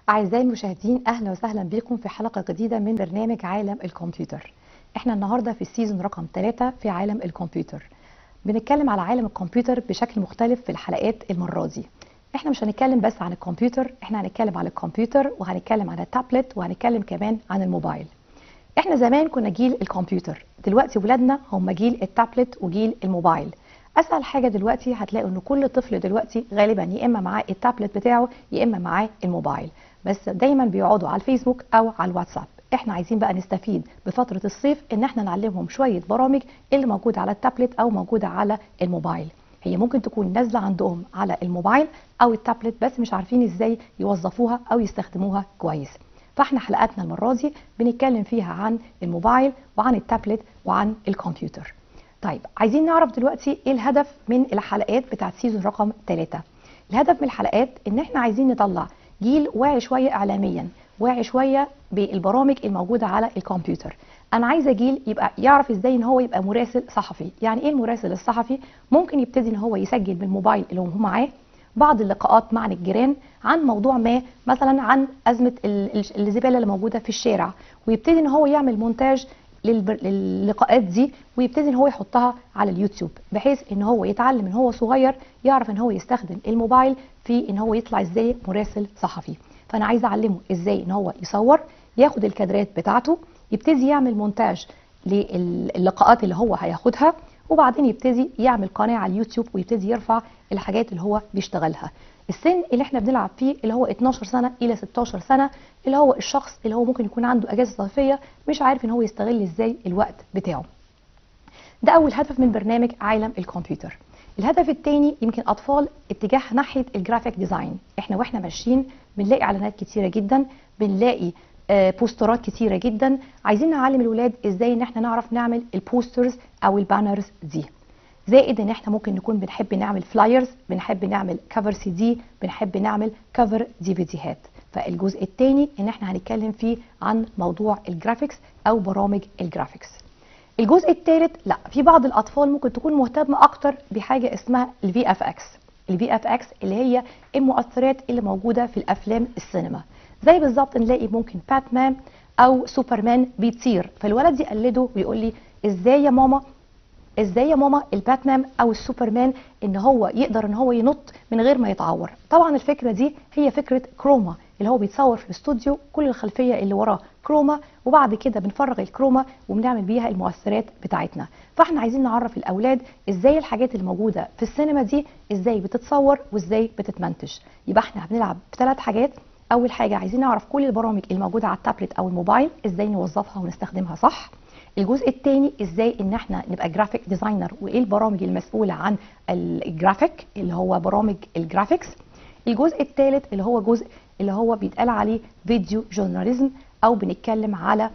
أعزائي المشاهدين أهلا وسهلا بكم في حلقة جديدة من برنامج عالم الكمبيوتر احنا النهاردة في السيزون رقم 3 في عالم الكمبيوتر بنتكلم على عالم الكمبيوتر بشكل مختلف في الحلقات المرة دي احنا مش هنتكلم بس عن الكمبيوتر احنا هنتكلم عن الكمبيوتر وهنتكلم عن التابلت وهنتكلم كمان عن الموبايل احنا زمان كنا جيل الكمبيوتر دلوقتي ولادنا هم جيل التابلت وجيل الموبايل اسهل حاجه دلوقتي هتلاقوا ان كل طفل دلوقتي غالبا يا اما معاه التابلت بتاعه يا اما معاه الموبايل بس دايما بيقعدوا على الفيسبوك او على الواتساب احنا عايزين بقى نستفيد بفتره الصيف ان احنا نعلمهم شويه برامج اللي موجوده على التابلت او موجوده على الموبايل هي ممكن تكون نازله عندهم على الموبايل او التابلت بس مش عارفين ازاي يوظفوها او يستخدموها كويس فاحنا حلقاتنا المره دي بنتكلم فيها عن الموبايل وعن التابلت وعن الكمبيوتر طيب عايزين نعرف دلوقتي ايه الهدف من الحلقات بتاعت سيزون رقم 3 الهدف من الحلقات ان احنا عايزين نطلع جيل واعي شويه اعلاميا واعي شويه بالبرامج الموجوده على الكمبيوتر انا عايزه جيل يبقى يعرف ازاي ان هو يبقى مراسل صحفي يعني ايه المراسل الصحفي ممكن يبتدي ان هو يسجل بالموبايل اللي هو معاه بعض اللقاءات مع الجيران عن موضوع ما مثلا عن ازمه الزباله اللي موجوده في الشارع ويبتدي ان هو يعمل مونتاج للقاءات دي ويبتدي ان هو يحطها على اليوتيوب بحيث ان هو يتعلم من هو صغير يعرف ان هو يستخدم الموبايل في ان هو يطلع ازاي مراسل صحفي فانا عايزه اعلمه ازاي ان هو يصور ياخد الكادرات بتاعته يبتدي يعمل مونتاج للقاءات اللي هو هياخدها وبعدين يبتدي يعمل قناه على اليوتيوب ويبتدي يرفع الحاجات اللي هو بيشتغلها السن اللي احنا بنلعب فيه اللي هو 12 سنه الى 16 سنه اللي هو الشخص اللي هو ممكن يكون عنده اجازه صيفيه مش عارف ان هو يستغل ازاي الوقت بتاعه ده اول هدف من برنامج عالم الكمبيوتر الهدف الثاني يمكن اطفال اتجاه ناحيه الجرافيك ديزاين احنا واحنا ماشيين بنلاقي اعلانات كتيره جدا بنلاقي بوسترات كتيره جدا عايزين نعلم الولاد ازاي ان احنا نعرف نعمل البوسترز او البانرز دي زائد ان احنا ممكن نكون بنحب نعمل فلايرز بنحب نعمل كفر سي دي بنحب نعمل كفر دي فيديوهات فالجزء الثاني ان احنا هنتكلم فيه عن موضوع الجرافيكس او برامج الجرافيكس الجزء الثالث لا في بعض الاطفال ممكن تكون مهتمه اكتر بحاجه اسمها الفي اف اكس الفي اف اكس اللي هي المؤثرات اللي موجوده في الافلام السينما زي بالظبط نلاقي ممكن باتمان او سوبرمان بيطير فالولد يقلده ويقول لي ازاي يا ماما ازاي يا ماما الباتمان او السوبرمان ان هو يقدر ان هو ينط من غير ما يتعور طبعا الفكره دي هي فكره كروما اللي هو بيتصور في الاستوديو كل الخلفيه اللي وراه كروما وبعد كده بنفرغ الكروما وبنعمل بيها المؤثرات بتاعتنا فاحنا عايزين نعرف الاولاد ازاي الحاجات اللي موجوده في السينما دي ازاي بتتصور وازاي بتتمنتج يبقى احنا بنلعب بثلاث حاجات اول حاجه عايزين نعرف كل البرامج الموجوده على التابلت او الموبايل ازاي نوظفها ونستخدمها صح الجزء الثاني ازاي ان احنا نبقى جرافيك ديزاينر وايه البرامج المسؤوله عن الجرافيك اللي هو برامج الجرافيكس الجزء الثالث اللي هو جزء اللي هو بيتقال عليه فيديو جورناليزم او بنتكلم على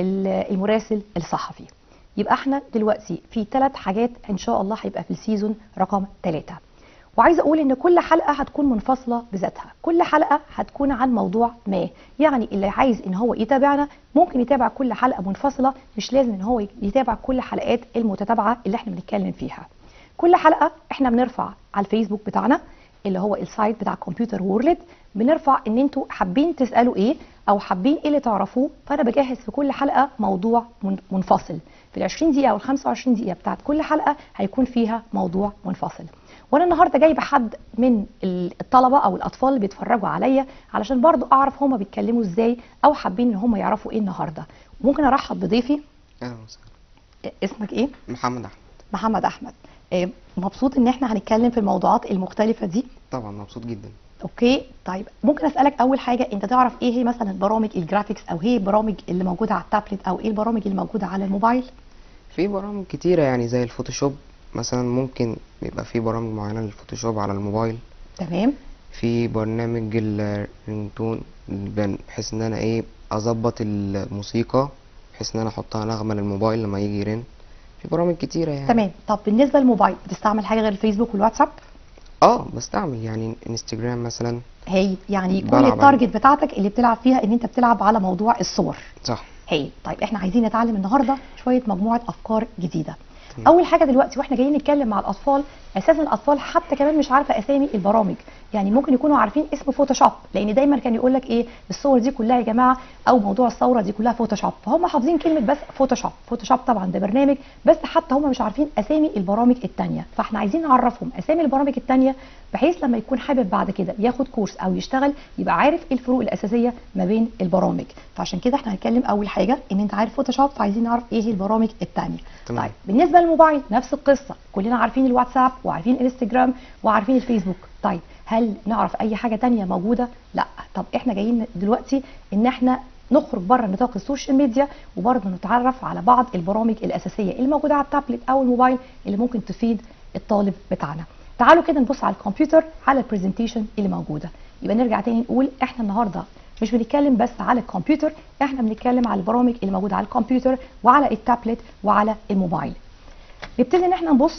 المراسل الصحفي يبقى احنا دلوقتي في ثلاث حاجات ان شاء الله هيبقى في السيزون رقم ثلاثة وعايزه اقول ان كل حلقه هتكون منفصله بذاتها كل حلقه هتكون عن موضوع ما يعني اللي عايز ان هو يتابعنا ممكن يتابع كل حلقه منفصله مش لازم ان هو يتابع كل حلقات المتتابعه اللي احنا بنتكلم فيها كل حلقه احنا بنرفع على الفيسبوك بتاعنا اللي هو السايت بتاع كمبيوتر وورلد بنرفع ان انتوا حابين تسالوا ايه او حابين ايه اللي تعرفوه فانا بجهز في كل حلقه موضوع منفصل في ال 20 دقيقه او ال 25 دقيقه بتاعت كل حلقه هيكون فيها موضوع منفصل وانا النهارده جايبه حد من الطلبه او الاطفال اللي بيتفرجوا عليا علشان برضو اعرف هما بيتكلموا ازاي او حابين ان هما يعرفوا ايه النهارده ممكن ارحب بضيفي اهلا وسهلا اسمك ايه محمد احمد محمد احمد إيه مبسوط ان احنا هنتكلم في الموضوعات المختلفه دي طبعا مبسوط جدا اوكي طيب ممكن اسالك اول حاجه انت تعرف ايه هي مثلا برامج الجرافيكس او هي البرامج اللي موجوده على التابلت او ايه البرامج اللي موجوده على الموبايل في برامج كتيره يعني زي الفوتوشوب مثلا ممكن يبقى في برامج معينه للفوتوشوب على الموبايل تمام في برنامج الرينجتون بحيث ان انا ايه اظبط الموسيقى بحيث ان انا احطها نغمه للموبايل لما يجي يرن في برامج كتيره يعني تمام طب بالنسبه للموبايل بتستعمل حاجه غير الفيسبوك والواتساب اه بستعمل يعني انستجرام مثلا هي يعني كل بلعب التارجت بتاعتك اللي بتلعب فيها ان انت بتلعب على موضوع الصور صح هي طيب احنا عايزين نتعلم النهارده شويه مجموعه افكار جديده تمام. اول حاجه دلوقتي واحنا جايين نتكلم مع الاطفال اساسا الاطفال حتى كمان مش عارفه اسامي البرامج يعني ممكن يكونوا عارفين اسم فوتوشوب لان دايما كان يقول لك ايه الصور دي كلها يا جماعه او موضوع الثوره دي كلها فوتوشوب فهم حافظين كلمه بس فوتوشوب فوتوشوب طبعا ده برنامج بس حتى هم مش عارفين اسامي البرامج الثانيه فاحنا عايزين نعرفهم اسامي البرامج الثانيه بحيث لما يكون حابب بعد كده ياخد كورس او يشتغل يبقى عارف ايه الفروق الاساسيه ما بين البرامج فعشان كده احنا هنتكلم اول حاجه ان انت عارف فوتوشوب فعايزين نعرف ايه هي البرامج الثانيه تمام. طيب بالنسبه للموبايل نفس القصه كلنا عارفين الواتساب وعارفين الانستجرام وعارفين الفيسبوك طيب هل نعرف اي حاجه تانية موجوده لا طب احنا جايين دلوقتي ان احنا نخرج بره نطاق السوشيال ميديا وبرضه نتعرف على بعض البرامج الاساسيه اللي موجوده على التابلت او الموبايل اللي ممكن تفيد الطالب بتاعنا تعالوا كده نبص على الكمبيوتر على البرزنتيشن اللي موجوده يبقى نرجع تاني نقول احنا النهارده مش بنتكلم بس على الكمبيوتر احنا بنتكلم على البرامج اللي موجوده على الكمبيوتر وعلى التابلت وعلى الموبايل نبتدي ان احنا نبص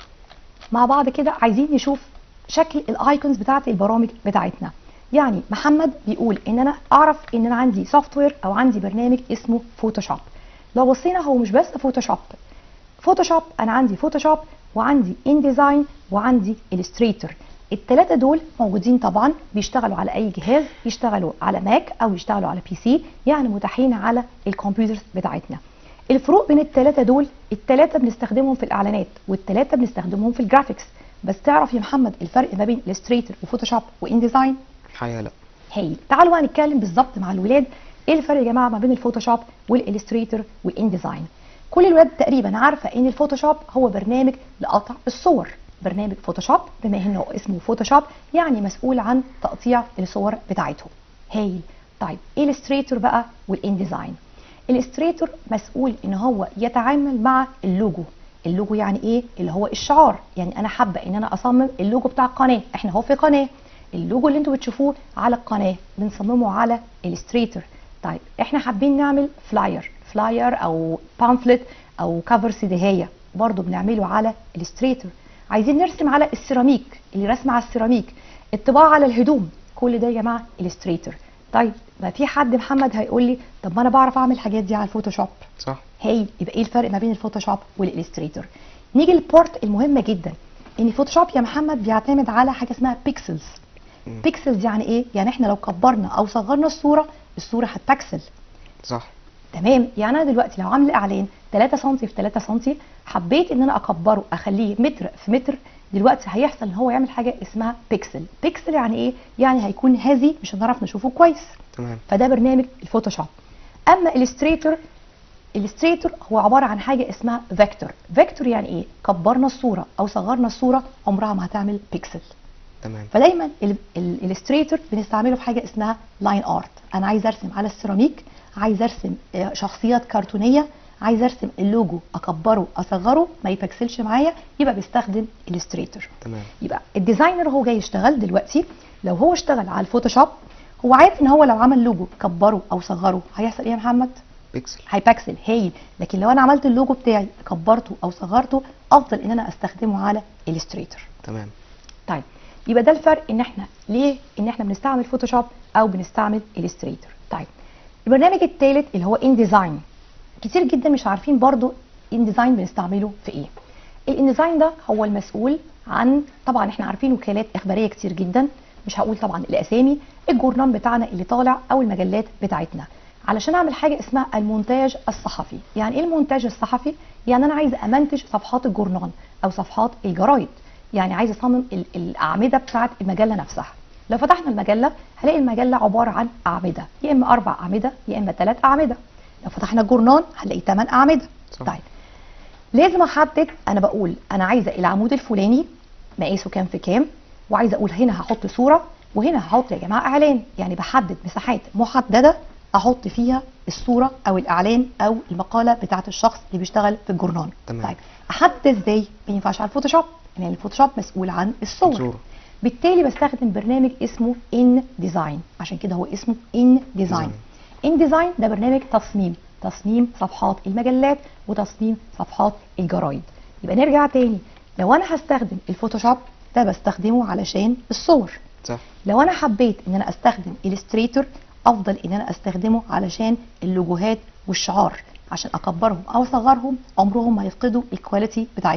مع بعض كده عايزين نشوف شكل الايكونز بتاعت البرامج بتاعتنا يعني محمد بيقول ان انا اعرف ان انا عندي سوفت وير او عندي برنامج اسمه فوتوشوب لو بصينا هو مش بس فوتوشوب فوتوشوب انا عندي فوتوشوب وعندي ان ديزاين وعندي الستريتور الثلاثه دول موجودين طبعا بيشتغلوا على اي جهاز يشتغلوا على ماك او يشتغلوا على بي سي يعني متاحين على الكمبيوترز بتاعتنا الفروق بين الثلاثه دول الثلاثه بنستخدمهم في الاعلانات والثلاثه بنستخدمهم في الجرافيكس بس تعرف يا محمد الفرق ما بين الستريتور وفوتوشوب وان ديزاين الحقيقه لا هايل تعالوا بقى نتكلم بالظبط مع الولاد ايه الفرق يا جماعه ما بين الفوتوشوب والالستريتور والان ديزاين كل الولاد تقريبا عارفه ان الفوتوشوب هو برنامج لقطع الصور برنامج فوتوشوب بما انه اسمه فوتوشوب يعني مسؤول عن تقطيع الصور بتاعتهم هايل طيب الستريتور بقى والان ديزاين الستريتور مسؤول ان هو يتعامل مع اللوجو اللوجو يعني ايه اللي هو الشعار يعني انا حابه ان انا اصمم اللوجو بتاع القناه احنا اهو في قناه اللوجو اللي انتوا بتشوفوه على القناه بنصممه على الستريتور طيب احنا حابين نعمل فلاير فلاير او بامفلت او كفر سيديهيه برضو بنعمله على الستريتور عايزين نرسم على السيراميك اللي رسم على السيراميك الطباعه على الهدوم كل ده يا جماعه الستريتور طيب ما في حد محمد هيقول لي طب ما انا بعرف اعمل الحاجات دي على الفوتوشوب صح هاي يبقى ايه الفرق ما بين الفوتوشوب والالستريتور نيجي للبورت المهمه جدا ان الفوتوشوب يا محمد بيعتمد على حاجه اسمها بيكسلز مم. بيكسلز يعني ايه يعني احنا لو كبرنا او صغرنا الصوره الصوره هتبكسل صح تمام يعني انا دلوقتي لو عامله اعلان 3 سم في 3 سم حبيت ان انا اكبره اخليه متر في متر دلوقتي هيحصل ان هو يعمل حاجه اسمها بيكسل بيكسل يعني ايه يعني هيكون هذي مش هنعرف نشوفه كويس تمام فده برنامج الفوتوشوب اما الستريتور الستريتور هو عباره عن حاجه اسمها فيكتور فيكتور يعني ايه كبرنا الصوره او صغرنا الصوره عمرها ما هتعمل بيكسل تمام فدايما الالستريتور بنستعمله في حاجه اسمها لاين ارت انا عايز ارسم على السيراميك عايز ارسم آه، شخصيات كرتونيه عايز ارسم اللوجو اكبره اصغره ما يبكسلش معايا يبقى بيستخدم الستريتور تمام يبقى الديزاينر هو جاي يشتغل دلوقتي لو هو اشتغل على الفوتوشوب هو عارف ان هو لو عمل لوجو كبره او صغره هيحصل ايه يا محمد بيكسل هيبكسل هايل لكن لو انا عملت اللوجو بتاعي كبرته او صغرته افضل ان انا استخدمه على الستريتور تمام طيب يبقى ده الفرق ان احنا ليه ان احنا بنستعمل فوتوشوب او بنستعمل الستريتور طيب البرنامج الثالث اللي هو ان ديزاين كتير جدا مش عارفين برضو ان ديزاين بنستعمله في ايه الان ديزاين ده هو المسؤول عن طبعا احنا عارفين وكالات اخباريه كتير جدا مش هقول طبعا الاسامي الجورنال بتاعنا اللي طالع او المجلات بتاعتنا علشان اعمل حاجه اسمها المونتاج الصحفي يعني ايه المونتاج الصحفي يعني انا عايزه امنتج صفحات الجورنال او صفحات الجرايد يعني عايزه اصمم ال- الاعمده بتاعه المجله نفسها لو فتحنا المجله هلاقي المجله عباره عن اعمده يا اما اربع اعمده يا اما ثلاث اعمده لو فتحنا الجورنال هنلاقي ثمان اعمده صح. طيب لازم احدد انا بقول انا عايزه العمود الفلاني مقاسه كام في كام وعايزه اقول هنا هحط صوره وهنا هحط يا جماعه اعلان يعني بحدد مساحات محدده احط فيها الصوره او الاعلان او المقاله بتاعه الشخص اللي بيشتغل في الجورنال تمام. طيب احدد ازاي ما ينفعش على الفوتوشوب لان الفوتوشوب مسؤول عن الصور صورة. بالتالي بستخدم برنامج اسمه ان ديزاين عشان كده هو اسمه ان ديزاين ان ديزاين ده برنامج تصميم تصميم صفحات المجلات وتصميم صفحات الجرايد يبقى نرجع تاني لو انا هستخدم الفوتوشوب ده بستخدمه علشان الصور صح لو انا حبيت ان انا استخدم الستريتور افضل ان انا استخدمه علشان اللوجوهات والشعار عشان اكبرهم او اصغرهم عمرهم ما يفقدوا الكواليتي بتاعتنا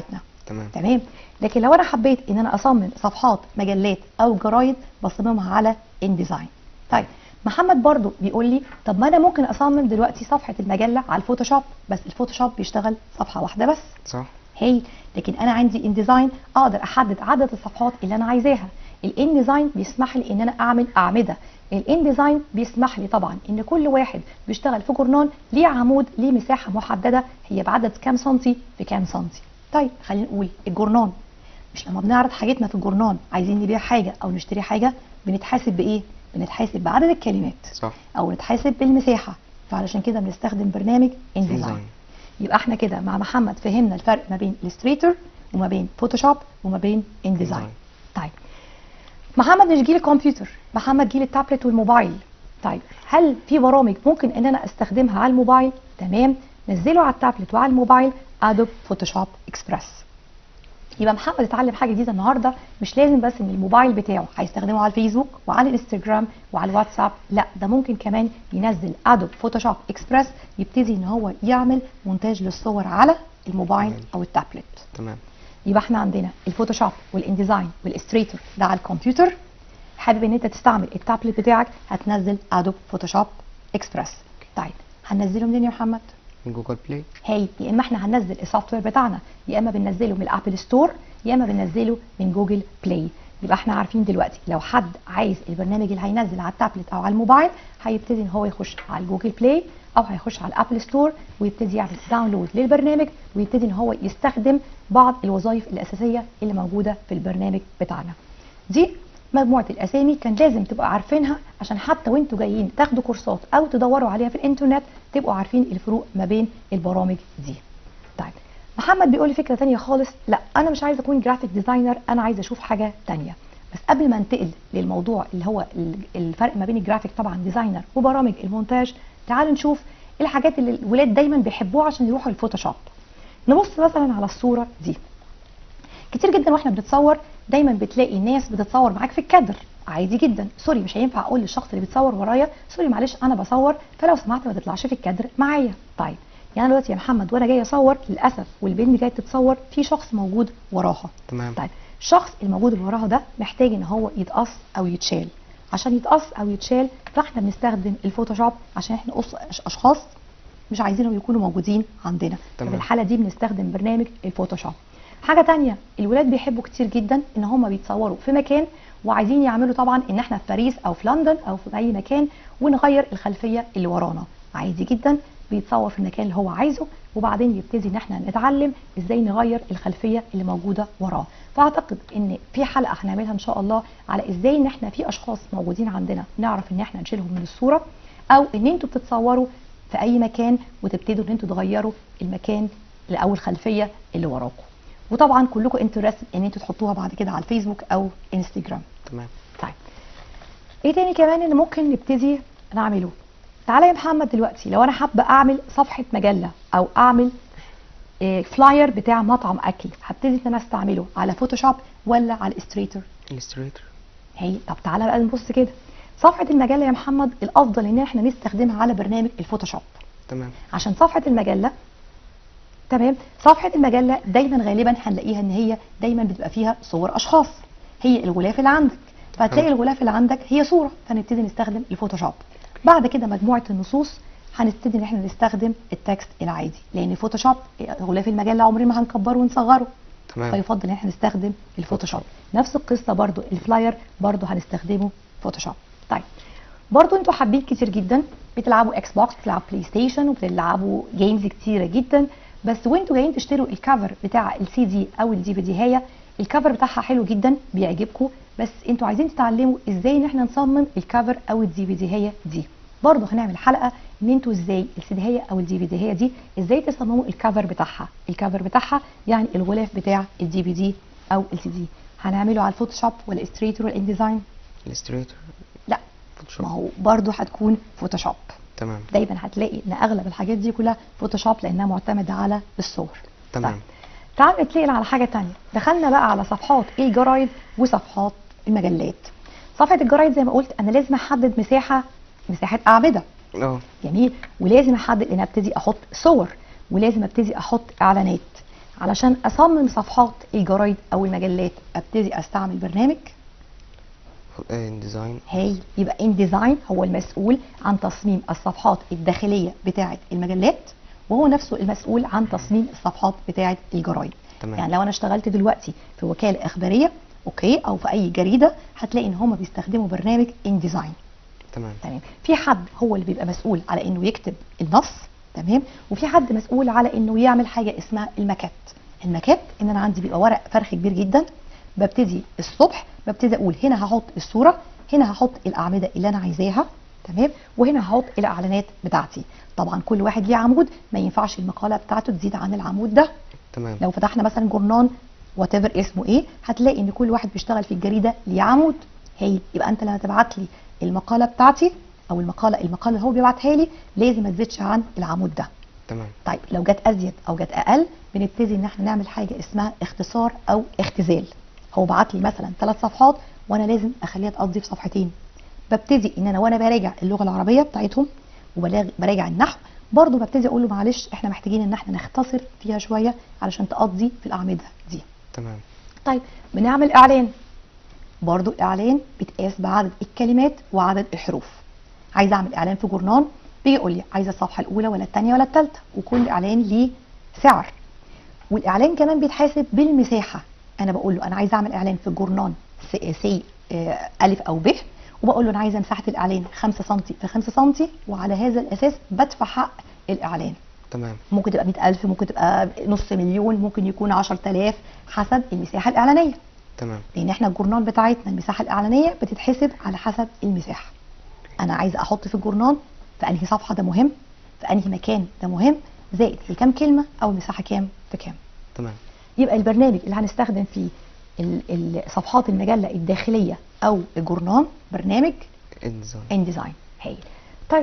تمام تمام لكن لو انا حبيت ان انا اصمم صفحات مجلات او جرايد بصممها على انديزاين طيب محمد برضو بيقول لي طب ما انا ممكن اصمم دلوقتي صفحه المجله على الفوتوشوب بس الفوتوشوب بيشتغل صفحه واحده بس صح هي لكن انا عندي انديزاين اقدر احدد عدد الصفحات اللي انا عايزاها الانديزاين بيسمح لي ان انا اعمل اعمده الانديزاين بيسمح لي طبعا ان كل واحد بيشتغل في جورنال ليه عمود ليه مساحه محدده هي بعدد كام سنتي في كام سنتي طيب خلينا نقول الجورنال مش لما بنعرض حاجتنا في الجورنال عايزين نبيع حاجه او نشتري حاجه بنتحاسب بايه بنتحاسب بعدد الكلمات صح او نتحاسب بالمساحه فعلشان كده بنستخدم برنامج انديزاين ديزاين يبقى احنا كده مع محمد فهمنا الفرق ما بين الستريتور وما بين فوتوشوب وما بين انديزاين ديزاين. طيب محمد مش جيل الكمبيوتر محمد جيل التابلت والموبايل طيب هل في برامج ممكن ان انا استخدمها على الموبايل تمام نزله على التابلت وعلى الموبايل ادوب فوتوشوب اكسبريس يبقى محمد اتعلم حاجه جديده النهارده مش لازم بس ان الموبايل بتاعه هيستخدمه على الفيسبوك وعلى الانستجرام وعلى الواتساب لا ده ممكن كمان ينزل ادوب فوتوشوب اكسبريس يبتدي ان هو يعمل مونتاج للصور على الموبايل او التابلت تمام يبقى احنا عندنا الفوتوشوب والانديزاين والاستريتور ده على الكمبيوتر حابب ان انت تستعمل التابلت بتاعك هتنزل ادوب فوتوشوب اكسبريس طيب هننزله منين يا محمد من جوجل بلاي هي يا اما احنا هننزل السوفت وير بتاعنا يا اما بننزله من الابل ستور يا اما بننزله من جوجل بلاي يبقى احنا عارفين دلوقتي لو حد عايز البرنامج اللي هينزل على التابلت او على الموبايل هيبتدي ان هو يخش على الجوجل بلاي او هيخش على الابل ستور ويبتدي يعمل داونلود للبرنامج ويبتدي ان هو يستخدم بعض الوظائف الاساسيه اللي موجوده في البرنامج بتاعنا دي مجموعه الاسامي كان لازم تبقى عارفينها عشان حتى وانتوا جايين تاخدوا كورسات او تدوروا عليها في الانترنت تبقوا عارفين الفروق ما بين البرامج دي طيب محمد بيقول لي فكره تانية خالص لا انا مش عايز اكون جرافيك ديزاينر انا عايز اشوف حاجه تانية بس قبل ما انتقل للموضوع اللي هو ال- الفرق ما بين الجرافيك طبعا ديزاينر وبرامج المونتاج تعالوا نشوف ايه الحاجات اللي الولاد دايما بيحبوها عشان يروحوا الفوتوشوب نبص مثلا على الصوره دي كتير جدا واحنا بنتصور دايما بتلاقي ناس بتتصور معاك في الكادر عادي جدا سوري مش هينفع اقول للشخص اللي بيتصور ورايا سوري معلش انا بصور فلو سمحت ما تطلعش في الكادر معايا طيب يعني أنا دلوقتي يا محمد وانا جاي اصور للاسف والبنت جايه تتصور في شخص موجود وراها تمام طيب الشخص الموجود اللي وراها ده محتاج ان هو يتقص او يتشال عشان يتقص او يتشال فاحنا بنستخدم الفوتوشوب عشان احنا نقص أش- اشخاص مش عايزينهم يكونوا موجودين عندنا تمام. ففي الحاله دي بنستخدم برنامج الفوتوشوب حاجه تانية الولاد بيحبوا كتير جدا ان هم بيتصوروا في مكان وعايزين يعملوا طبعا ان احنا في باريس او في لندن او في اي مكان ونغير الخلفيه اللي ورانا عادي جدا بيتصور في المكان اللي هو عايزه وبعدين يبتدي ان احنا نتعلم ازاي نغير الخلفيه اللي موجوده وراه فاعتقد ان في حلقه هنعملها ان شاء الله على ازاي ان احنا في اشخاص موجودين عندنا نعرف ان احنا نشيلهم من الصوره او ان انتوا بتتصوروا في اي مكان وتبتدوا ان انتوا تغيروا المكان او الخلفيه اللي وراكم وطبعا كلكم انترست ان انتوا تحطوها بعد كده على الفيسبوك او انستجرام تمام طيب ايه تاني كمان اللي ممكن نبتدي نعمله تعالى يا محمد دلوقتي لو انا حابه اعمل صفحه مجله او اعمل إيه فلاير بتاع مطعم اكل هبتدي ان انا استعمله على فوتوشوب ولا على الاستريتور الستريتور هي طب تعالى بقى نبص كده صفحه المجله يا محمد الافضل ان احنا نستخدمها على برنامج الفوتوشوب تمام عشان صفحه المجله تمام صفحه المجله دايما غالبا هنلاقيها ان هي دايما بتبقى فيها صور اشخاص هي الغلاف اللي عندك فهتلاقي تمام. الغلاف اللي عندك هي صوره فنبتدي نستخدم الفوتوشوب بعد كده مجموعه النصوص هنبتدي ان احنا نستخدم التكست العادي لان الفوتوشوب غلاف المجله عمرنا ما هنكبره ونصغره تمام فيفضل ان احنا نستخدم الفوتوشوب نفس القصه برضو الفلاير برضو هنستخدمه فوتوشوب طيب برضو انتوا حابين كتير جدا بتلعبوا اكس بوكس بتلعبوا بلاي ستيشن وبتلعبوا جيمز كتيره جدا بس وانتوا جايين تشتروا الكفر بتاع السي دي او الدي في دي هي الكفر بتاعها حلو جدا بيعجبكم بس انتوا عايزين تتعلموا ازاي ان احنا نصمم الكفر او الدي في دي هي دي برضه هنعمل حلقه ان انتوا ازاي السي دي هي او الدي في دي هي دي ازاي تصمموا الكفر بتاعها الكفر بتاعها يعني الغلاف بتاع الدي في دي او السي دي هنعمله على الفوتوشوب ولا استريتور ولا انديزاين الستريتور لا فوتوشوب ما هو برضه هتكون فوتوشوب تمام دايما هتلاقي ان اغلب الحاجات دي كلها فوتوشوب لانها معتمده على الصور تمام طيب. تعال نتنقل على حاجه تانية دخلنا بقى على صفحات الجرايد وصفحات المجلات صفحه الجرايد زي ما قلت انا لازم احدد مساحه مساحه اعمده اه جميل ولازم احدد ان ابتدي احط صور ولازم ابتدي احط اعلانات علشان اصمم صفحات الجرايد او المجلات ابتدي استعمل برنامج ديزاين هاي يبقى ان ديزاين هو المسؤول عن تصميم الصفحات الداخليه بتاعه المجلات وهو نفسه المسؤول عن تصميم الصفحات بتاعه الجرايد تمام. يعني لو انا اشتغلت دلوقتي في وكاله اخباريه اوكي او في اي جريده هتلاقي ان هم بيستخدموا برنامج ان ديزاين تمام تمام في حد هو اللي بيبقى مسؤول على انه يكتب النص تمام وفي حد مسؤول على انه يعمل حاجه اسمها الماكات الماكات ان انا عندي بيبقى ورق فرخ كبير جدا ببتدي الصبح ببتدي اقول هنا هحط الصوره هنا هحط الاعمده اللي انا عايزاها تمام وهنا هحط الاعلانات بتاعتي طبعا كل واحد ليه عمود ما ينفعش المقاله بتاعته تزيد عن العمود ده تمام لو فتحنا مثلا جورنان وات اسمه ايه هتلاقي ان كل واحد بيشتغل في الجريده ليه عمود هي يبقى انت لما تبعت لي المقاله بتاعتي او المقاله المقاله اللي هو بيبعتها لي لازم ما تزيدش عن العمود ده تمام طيب لو جت ازيد او جت اقل بنبتدي ان احنا نعمل حاجه اسمها اختصار او اختزال هو بعت لي مثلا ثلاث صفحات وانا لازم اخليها تقضي في صفحتين ببتدي ان انا وانا براجع اللغه العربيه بتاعتهم وبراجع النحو برضه ببتدي اقول له معلش احنا محتاجين ان احنا نختصر فيها شويه علشان تقضي في الاعمده دي تمام طيب بنعمل اعلان برضو الاعلان بيتقاس بعدد الكلمات وعدد الحروف عايزه اعمل اعلان في جورنان بيجي يقول لي عايزه الصفحه الاولى ولا الثانيه ولا الثالثه وكل اعلان ليه سعر والاعلان كمان بيتحاسب بالمساحه انا بقول له انا عايزه اعمل اعلان في جورنان سي, سي آه، الف او ب وبقول له انا عايزه مساحه الاعلان 5 سم في 5 سم وعلى هذا الاساس بدفع حق الاعلان تمام ممكن تبقى 100000 ممكن تبقى نص مليون ممكن يكون 10000 حسب المساحه الاعلانيه تمام لان احنا الجورنال بتاعتنا المساحه الاعلانيه بتتحسب على حسب المساحه انا عايزه احط في الجورنال في انهي صفحه ده مهم في انهي مكان ده مهم زائد هي كام كلمه او المساحه كام في كام تمام يبقى البرنامج اللي هنستخدم فيه ال- ال- صفحات المجله الداخليه او الجورنال برنامج الديزاين ان ديزاين هايل طيب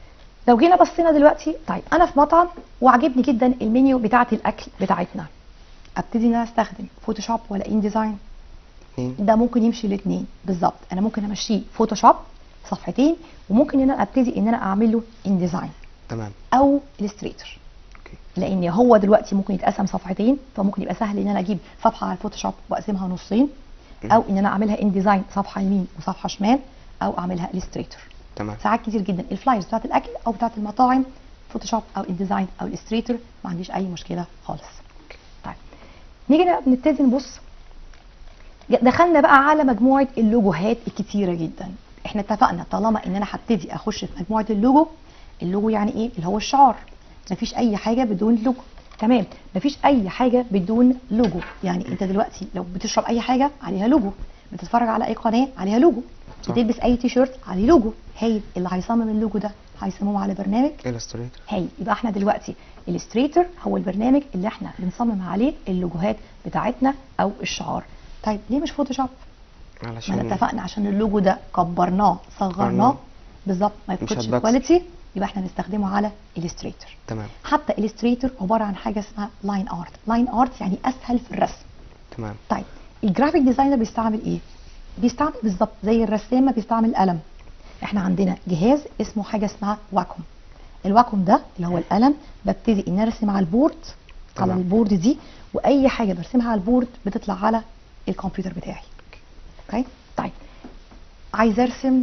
لو جينا بصينا دلوقتي طيب انا في مطعم وعجبني جدا المنيو بتاعه الاكل بتاعتنا ابتدي ان انا استخدم فوتوشوب ولا ان ديزاين اتنين ده ممكن يمشي الاثنين بالظبط انا ممكن امشيه فوتوشوب صفحتين وممكن ان انا ابتدي ان انا اعمل له ان ديزاين تمام او الستريتور اوكي لان هو دلوقتي ممكن يتقسم صفحتين فممكن يبقى سهل ان انا اجيب صفحه على الفوتوشوب واقسمها نصين او ان انا اعملها ان ديزاين صفحه يمين وصفحه شمال او اعملها الستريتور تمام ساعات كتير جدا الفلايرز بتاعت الاكل او بتاعت المطاعم فوتوشوب او الديزاين او الستريتور ما عنديش اي مشكله خالص طيب نيجي بقى نبتدي نبص ج- دخلنا بقى على مجموعه اللوجوهات الكتيره جدا احنا اتفقنا طالما ان انا هبتدي اخش في مجموعه اللوجو اللوجو يعني ايه اللي هو الشعار مفيش اي حاجه بدون لوجو تمام مفيش اي حاجه بدون لوجو يعني انت دلوقتي لو بتشرب اي حاجه عليها لوجو بتتفرج على اي قناه عليها لوجو صح. بتلبس اي تي شيرت عليه لوجو هاي اللي هيصمم اللوجو ده هيصممه على برنامج الستريتور هاي يبقى احنا دلوقتي الستريتور هو البرنامج اللي احنا بنصمم عليه اللوجوهات بتاعتنا او الشعار طيب ليه مش فوتوشوب ما احنا علشان اتفقنا عشان اللوجو ده كبرناه صغرناه صغرناه. بالظبط ما مش يفقدش هتبكسل. الكواليتي يبقى احنا نستخدمه على الستريتور تمام حتى الستريتور عباره عن حاجه اسمها لاين ارت لاين ارت يعني اسهل في الرسم تمام طيب الجرافيك ديزاينر بيستعمل ايه بيستعمل بالظبط زي الرسام ما بيستعمل قلم احنا عندنا جهاز اسمه حاجه اسمها واكوم الواكوم ده اللي هو القلم ببتدي ان ارسم على البورد على تمام. البورد دي واي حاجه برسمها على البورد بتطلع على الكمبيوتر بتاعي اوكي طيب عايزه ارسم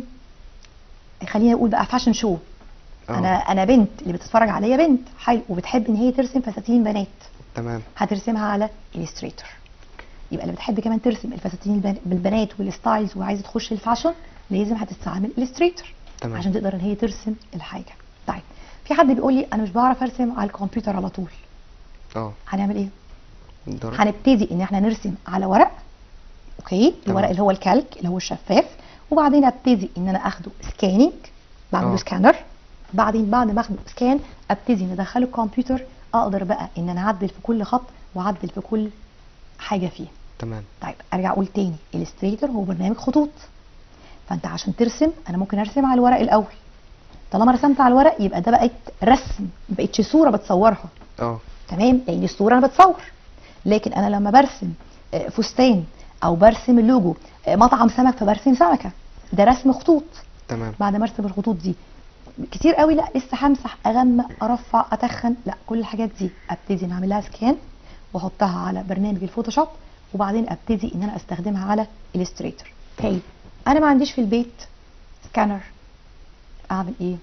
خلينا نقول بقى فاشن شو اه. انا انا بنت اللي بتتفرج عليا بنت حلو وبتحب ان هي ترسم فساتين بنات تمام هترسمها على الستريتور يبقى اللي بتحب كمان ترسم الفساتين البن- بالبنات والستايلز وعايزه تخش الفاشن لازم هتستعمل الستريتور تمام. عشان تقدر ان هي ترسم الحاجه طيب في حد بيقول لي انا مش بعرف ارسم على الكمبيوتر على طول اه هنعمل ايه الدرجة هنبتدي ان احنا نرسم على ورق اوكي الورق تمام. اللي هو الكالك اللي هو الشفاف وبعدين ابتدي ان انا اخده سكاننج بعمله اه. سكانر بعدين بعد ما اخده سكان ابتدي ان ادخله الكمبيوتر اقدر بقى ان انا اعدل في كل خط واعدل في كل حاجه فيه تمام طيب ارجع اقول تاني الستريتور هو برنامج خطوط فانت عشان ترسم انا ممكن ارسم على الورق الاول طالما رسمت على الورق يبقى ده بقت رسم ما بقتش صوره بتصورها اه تمام لان الصوره انا بتصور لكن انا لما برسم آه، فستان او برسم اللوجو آه، مطعم سمك فبرسم سمكه ده رسم خطوط تمام بعد ما ارسم الخطوط دي كتير قوي لا لسه همسح اغمق ارفع اتخن لا كل الحاجات دي ابتدي نعمل لها سكان واحطها على برنامج الفوتوشوب وبعدين ابتدي ان انا استخدمها على الستريتور طيب انا ما عنديش في البيت سكانر اعمل ايه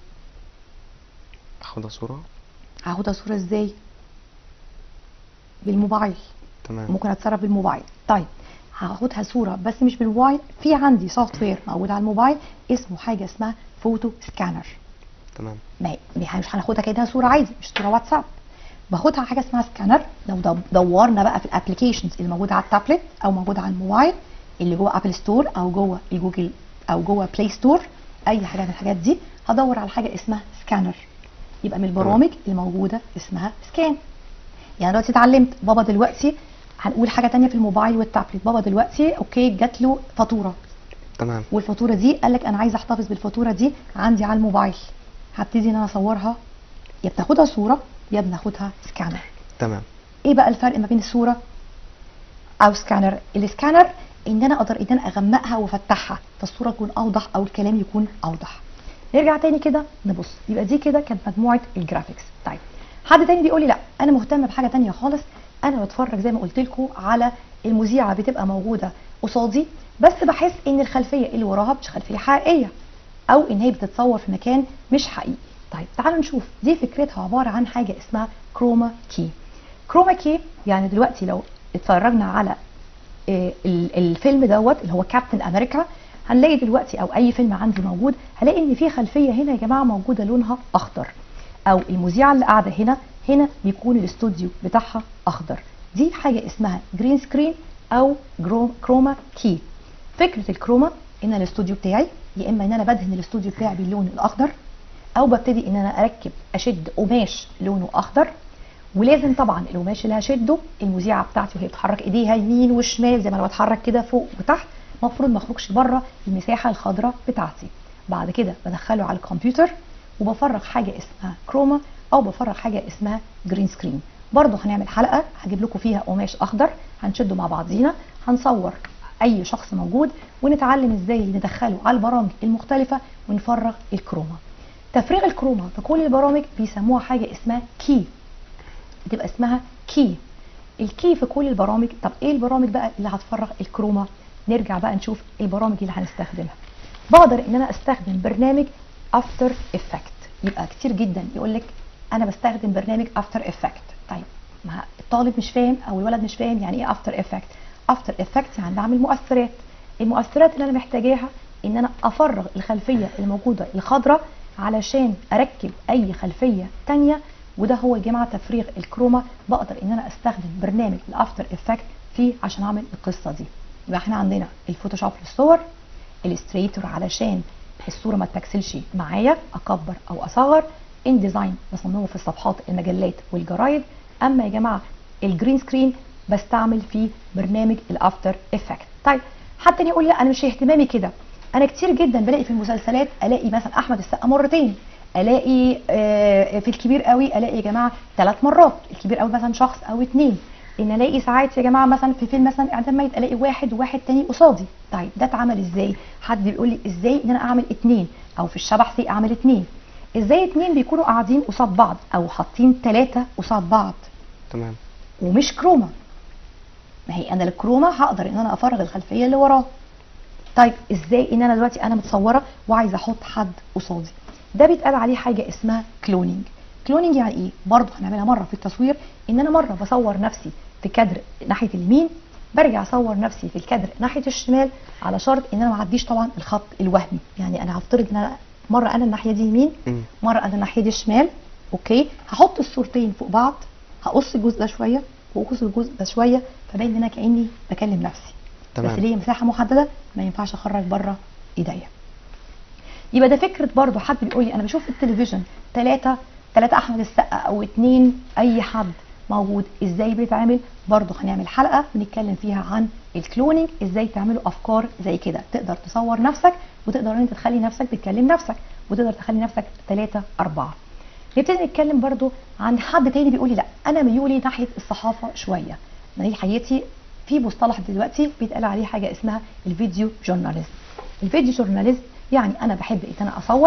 اخدها صورة هاخدها صوره ازاي بالموبايل تمام ممكن اتصرف بالموبايل طيب هاخدها صوره بس مش بالموبايل في عندي سوفت وير موجود على الموبايل اسمه حاجه اسمها فوتو سكانر تمام ما ما- مش هناخدها كانها صوره عادي مش صوره واتساب باخدها حاجه اسمها سكانر لو دو- دورنا بقى في الابلكيشنز اللي موجوده على التابلت او موجوده على الموبايل اللي جوه ابل ستور او جوه الجوجل او جوه بلاي ستور اي حاجه من الحاجات دي هدور على حاجه اسمها سكانر يبقى من البرامج الموجوده اسمها سكان يعني دلوقتي اتعلمت بابا دلوقتي هنقول حاجه تانية في الموبايل والتابلت بابا دلوقتي اوكي جات له فاتوره تمام والفاتوره دي قال لك انا عايز احتفظ بالفاتوره دي عندي على الموبايل هبتدي ان انا اصورها يا بتاخدها صوره يا بناخدها سكانر تمام ايه بقى الفرق ما بين الصوره او سكانر السكانر ان انا اقدر ان انا اغمقها وافتحها فالصوره تكون اوضح او الكلام يكون اوضح نرجع تاني كده نبص يبقى دي كده كانت مجموعه الجرافيكس طيب حد تاني بيقول لي لا انا مهتم بحاجه تانية خالص انا بتفرج زي ما قلت لكم على المذيعه بتبقى موجوده قصادي بس بحس ان الخلفيه اللي وراها مش خلفيه حقيقيه او ان هي بتتصور في مكان مش حقيقي طيب تعالوا نشوف دي فكرتها عباره عن حاجه اسمها كروما كي كروما كي يعني دلوقتي لو اتفرجنا على آه، ال- الفيلم دوت اللي هو كابتن امريكا هنلاقي دلوقتي او اي فيلم عندي موجود هلاقي ان في خلفيه هنا يا جماعه موجوده لونها اخضر او المذيعه اللي قاعده هنا هنا بيكون الاستوديو بتاعها اخضر دي حاجه اسمها جرين سكرين او جرو- كروما كي فكره الكروما ان الاستوديو بتاعي يا اما ان انا بدهن الاستوديو بتاعي باللون الاخضر او ببتدي ان انا اركب اشد قماش لونه اخضر ولازم طبعا القماش اللي هشده المذيعه بتاعتي وهي بتحرك ايديها يمين وشمال زي ما انا بتحرك كده فوق وتحت المفروض ما اخرجش بره المساحه الخضراء بتاعتي بعد كده بدخله على الكمبيوتر وبفرغ حاجه اسمها كروما او بفرغ حاجه اسمها جرين سكرين برضه هنعمل حلقه هجيب لكم فيها قماش اخضر هنشده مع بعضينا هنصور اي شخص موجود ونتعلم ازاي ندخله على البرامج المختلفه ونفرغ الكروما تفريغ الكروما في كل البرامج بيسموها حاجه اسمها كي بتبقى اسمها كي الكي في كل البرامج طب ايه البرامج بقى اللي هتفرغ الكروما نرجع بقى نشوف البرامج اللي هنستخدمها بقدر ان انا استخدم برنامج افتر افكت يبقى كتير جدا يقول لك انا بستخدم برنامج افتر افكت طيب ما الطالب مش فاهم او الولد مش فاهم يعني ايه افتر افكت افتر افكت يعني بعمل مؤثرات المؤثرات اللي انا محتاجاها ان انا افرغ الخلفيه الموجوده الخضراء علشان اركب اي خلفيه تانية وده هو يا جماعه تفريغ الكروما بقدر ان انا استخدم برنامج الافتر افكت فيه عشان اعمل القصه دي يبقى احنا عندنا الفوتوشوب للصور الستريتور علشان الصوره ما تبكسلش معايا اكبر او اصغر ان ديزاين بصممه في الصفحات المجلات والجرايد اما يا جماعه الجرين سكرين بستعمل فيه برنامج الافتر افكت طيب حد تاني يقول لي انا مش اهتمامي كده انا كتير جدا بلاقي في المسلسلات الاقي مثلا احمد السقا مرتين الاقي آه، في الكبير قوي الاقي يا جماعه ثلاث مرات الكبير قوي مثلا شخص او اتنين ان الاقي ساعات يا جماعه مثلا في فيلم مثلا اعدام ميت الاقي واحد وواحد تاني قصادي طيب ده اتعمل ازاي حد بيقول لي ازاي ان انا اعمل اتنين او في الشبح سي اعمل اتنين ازاي اتنين بيكونوا قاعدين قصاد بعض او حاطين ثلاثه قصاد بعض تمام ومش كروما ما هي انا الكروما هقدر ان انا افرغ الخلفيه اللي وراه طيب ازاي ان انا دلوقتي انا متصوره وعايزه احط حد قصادي ده بيتقال عليه حاجه اسمها كلونينج كلونينج يعني ايه برضه هنعملها مره في التصوير ان انا مره بصور نفسي في كادر ناحيه اليمين برجع اصور نفسي في الكادر ناحيه الشمال على شرط ان انا ما اعديش طبعا الخط الوهمي يعني انا هفترض ان انا مره انا الناحيه دي يمين مم. مره انا الناحيه دي شمال اوكي هحط الصورتين فوق بعض هقص الجزء ده شويه واقص الجزء ده شويه فبين ان انا كاني بكلم نفسي تمام. بس ليا مساحه محدده ما ينفعش اخرج بره ايديا يبقى ده فكره برضو حد بيقول لي انا بشوف في التلفزيون ثلاثه ثلاثه احمد السقا او اتنين اي حد موجود ازاي بيتعمل برضو هنعمل حلقه بنتكلم فيها عن الكلونينج ازاي تعملوا افكار زي كده تقدر تصور نفسك وتقدر ان انت تخلي نفسك بتكلم نفسك وتقدر تخلي نفسك ثلاثه اربعه نبتدي نتكلم برضو عن حد تاني بيقول لي لا انا ميولي ناحيه الصحافه شويه انا دي حياتي في مصطلح دلوقتي بيتقال عليه حاجه اسمها الفيديو جورناليزم الفيديو جورناليزم يعني انا بحب ان انا اصور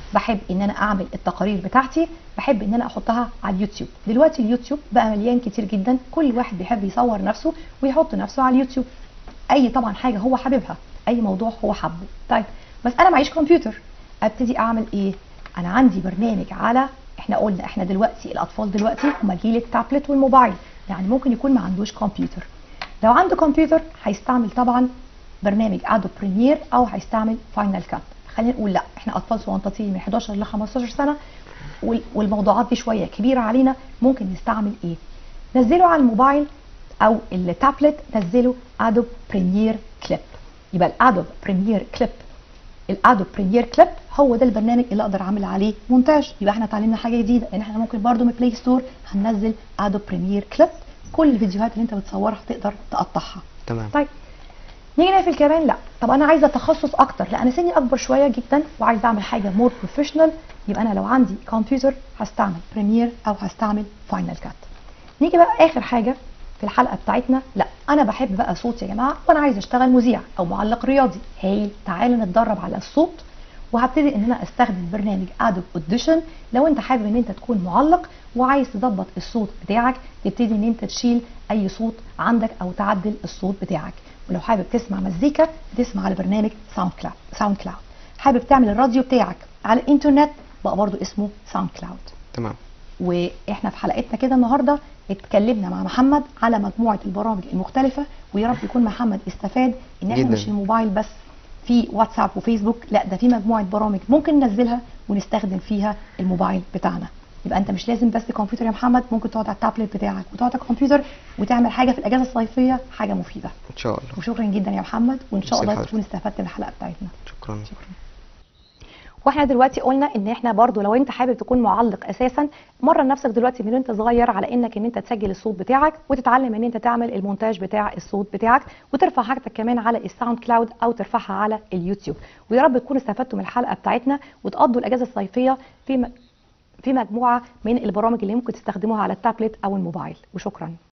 بحب ان انا اعمل التقارير بتاعتي بحب ان انا احطها على اليوتيوب دلوقتي اليوتيوب بقى مليان كتير جدا كل واحد بيحب يصور نفسه ويحط نفسه على اليوتيوب اي طبعا حاجه هو حاببها اي موضوع هو حابه طيب بس انا معيش كمبيوتر ابتدي اعمل ايه انا عندي برنامج على احنا قلنا احنا دلوقتي الاطفال دلوقتي هم جيل التابلت والموبايل يعني ممكن يكون ما عندوش كمبيوتر لو عنده كمبيوتر هيستعمل طبعا برنامج ادوب بريمير او هيستعمل فاينل كات خلينا نقول لا احنا اطفال صغنطاطين من 11 ل 15 سنه وال- والموضوعات دي شويه كبيره علينا ممكن نستعمل ايه نزلوا على الموبايل او التابلت نزلوا ادوب بريمير كليب يبقى الادوب بريمير كليب الادوب بريمير كليب هو ده البرنامج اللي اقدر اعمل عليه مونتاج يبقى احنا اتعلمنا حاجه جديده ان احنا ممكن برضو من بلاي ستور هننزل ادوب بريمير كليب كل الفيديوهات اللي انت بتصورها تقدر تقطعها تمام طيب نيجي نقفل كمان لا طب انا عايزه تخصص اكتر لا انا سني اكبر شويه جدا وعايزه اعمل حاجه مور بروفيشنال يبقى انا لو عندي كمبيوتر هستعمل بريمير او هستعمل فاينل كات نيجي بقى اخر حاجه في الحلقه بتاعتنا لا انا بحب بقى صوت يا جماعه وانا عايزه اشتغل مذيع او معلق رياضي هايل تعالوا نتدرب على الصوت وهبتدي ان انا استخدم برنامج ادوب اوديشن لو انت حابب ان انت تكون معلق وعايز تظبط الصوت بتاعك تبتدي ان انت تشيل اي صوت عندك او تعدل الصوت بتاعك ولو حابب تسمع مزيكا تسمع على برنامج ساوند كلاود ساوند كلاود حابب تعمل الراديو بتاعك على الانترنت بقى برضو اسمه ساوند كلاود تمام واحنا في حلقتنا كده النهارده اتكلمنا مع محمد على مجموعه البرامج المختلفه ويا رب يكون محمد استفاد ان احنا جداً. مش الموبايل بس في واتساب وفيسبوك لا ده في مجموعه برامج ممكن ننزلها ونستخدم فيها الموبايل بتاعنا يبقى انت مش لازم بس كمبيوتر يا محمد ممكن تقعد على التابلت بتاعك وتقعد على الكمبيوتر وتعمل حاجه في الاجازه الصيفيه حاجه مفيده ان شاء الله وشكرا جدا يا محمد وان شاء ميرسي الله لحضرتك. تكون استفدت من الحلقه بتاعتنا شكرا واحنا دلوقتي قلنا ان احنا برضو لو انت حابب تكون معلق اساسا مرن نفسك دلوقتي من وانت صغير على انك ان انت تسجل الصوت بتاعك وتتعلم ان انت تعمل المونتاج بتاع الصوت بتاعك وترفع حاجتك كمان على الساوند كلاود او ترفعها على اليوتيوب ويا رب تكونوا استفدتوا من الحلقه بتاعتنا وتقضوا الاجازه الصيفيه في م- في مجموعه من البرامج اللي ممكن تستخدموها على التابلت او الموبايل وشكرا